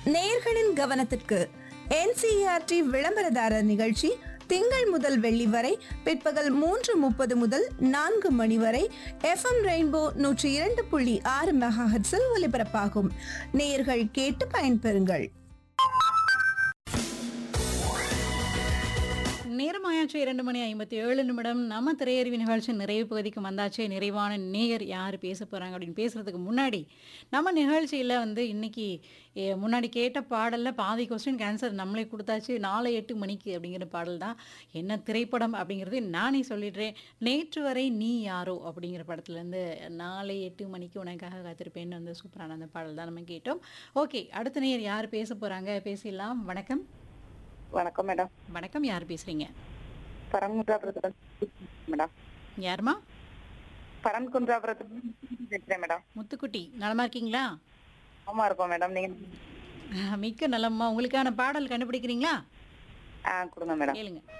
நேயர்களின் கவனத்திற்கு என்சிஆர்டி விளம்பரதாரர் நிகழ்ச்சி திங்கள் முதல் வெள்ளி வரை பிற்பகல் மூன்று முப்பது முதல் நான்கு மணி வரை எஃப்எம் ரெயின்போ நூற்றி இரண்டு புள்ளி ஆறு மெகாஹெட்ஸில் ஒலிபரப்பாகும் நேயர்கள் கேட்டு பயன்பெறுங்கள் நேரமாயாச்சு இரண்டு மணி ஐம்பத்தி ஏழு நிமிடம் நம்ம திரையறிவி நிகழ்ச்சி நிறைவு பகுதிக்கு வந்தாச்சு நிறைவான நேயர் யார் பேச போகிறாங்க அப்படின்னு பேசுகிறதுக்கு முன்னாடி நம்ம நிகழ்ச்சியில் வந்து இன்னைக்கு எ, முன்னாடி கேட்ட பாடலில் பாதி கொஸ்டின் ஆன்சர் நம்மளே கொடுத்தாச்சு நாலு எட்டு மணிக்கு அப்படிங்கிற பாடல் தான் என்ன திரைப்படம் அப்படிங்கிறது நானே சொல்லிடுறேன் நேற்று வரை நீ யாரோ அப்படிங்கிற படத்துலேருந்து நாளை எட்டு மணிக்கு உனக்காக காத்திருப்பேன்னு வந்து சூப்பரான அந்த பாடல் தான் நம்ம கேட்டோம் ஓகே அடுத்த நேயர் யார் பேச போகிறாங்க பேசிடலாம் வணக்கம் வணக்கம் மேடம் வணக்கம் யார் பேசுகிறீங்க பரம்குன்றாபுரத்துல மேடம் யாருமா பரம்குன்றாபுரத்துல பேசுறேன் மேடம் முத்துக்குட்டி நலமா இருக்கீங்களா ஆமா இருக்கோம் மேடம் நீங்க மிக்க நலம்மா உங்களுக்கான பாடல் கண்டுபிடிக்கிறீங்களா ஆ கொடுங்க மேடம் கேளுங்க